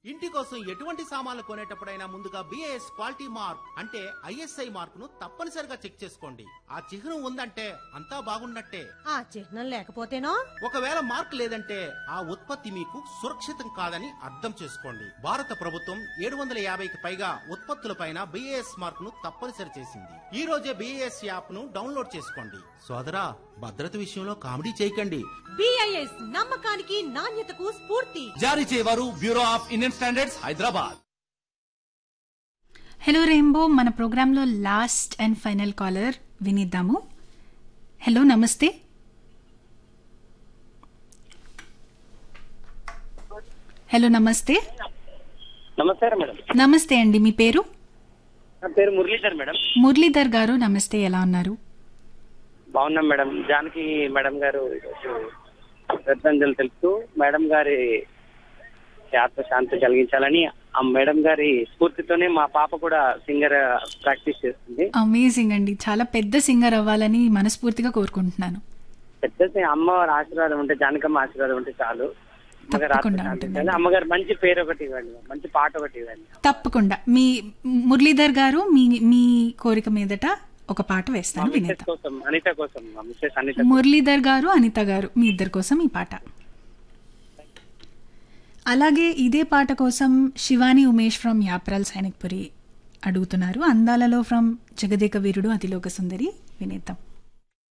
ఇంటి కోసం ఎటువంటి సామాన్లు కొనేటప్పుడైనా ముందుగా బిఏఎస్ క్వాలిటీ మార్క్ అంటే ఐఎస్ఐ మార్క్ ను తప్పనిసరిగా చెక్ చేసుకోండి ఆ చిహ్నం ఉందంటే అంతా బాగున్నట్టే ఆ చిహ్నం లేకపోతేనో ఒకవేళ మార్క్ లేదంటే ఆ ఉత్పత్తి మీకు సురక్షితం కాదని అర్థం చేసుకోండి భారత ప్రభుత్వం ఏడు వందల యాభైకి పైగా ఉత్పత్తులపైన బిఏఎస్ మార్క్ ను తప్పనిసరి చేసింది ఈ రోజే బిఏఎస్ యాప్ ను డౌన్లోడ్ చేసుకోండి సోదరా భద్రత విషయంలో కామెడీ చేయకండి బిఐఎస్ నమ్మకానికి నాణ్యతకు స్ఫూర్తి జారీ చేయవారు bureau of Indian standards Hyderabad hello rainbow మన ప్రోగ్రాంలో లాస్ట్ అండ్ ఫైనల్ కాలర్ వినిద్దాము హలో నమస్తే హలో నమస్తే నమస్కారం మేడం నమస్తే అండి మీ పేరు నా పేరు మురళీధర్ మేడం మురళీధర్ గారు నమస్తే ఎలా ఉన్నారు బాగున్నాం మేడం జానకి మేడం గారు ఈరోజు శ్రద్ధాంజలి తెలుపుతూ మేడం గారి ఆత్మ శాంతి కలిగించాలని ఆ మేడం గారి స్ఫూర్తితోనే మా పాప కూడా సింగర్ ప్రాక్టీస్ చేస్తుంది అమేజింగ్ అండి చాలా పెద్ద సింగర్ అవ్వాలని మనస్ఫూర్తిగా కోరుకుంటున్నాను పెద్ద అమ్మవారి ఆశీర్వాదం ఉంటే జానకమ్మ ఆశీర్వాదం ఉంటే చాలు అమ్మగారి ఆత్మ తప్పకుండా శాంతి ఉంటుందండి. కలిగి అమ్మగారు మంచి పేరు ఒకటి ఇవ్వండి మంచి పాట ఒకటి ఇవ్వండి తప్పకుండా మీ మురళీధర్ గారు మీ మీ కోరిక మీదట ఒక పాట వేస్తాను మిస్సెస్ వినేద్దాం కోసం అనిత కోసం మా మిస్సెస్ అనిత మురళీధర్ గారు అనిత గారు మీ ఇద్దరి కోసం ఈ పాట అలాగే ఇదే పాట కోసం శివాని ఉమేష్ ఫ్రమ్ యాప్రాల్ సైనిక్పురి అడుగుతున్నారు అందాలలో ఫ్రమ్ జగదేక వీరుడు అతిలోక సుందరి వినేద్దాం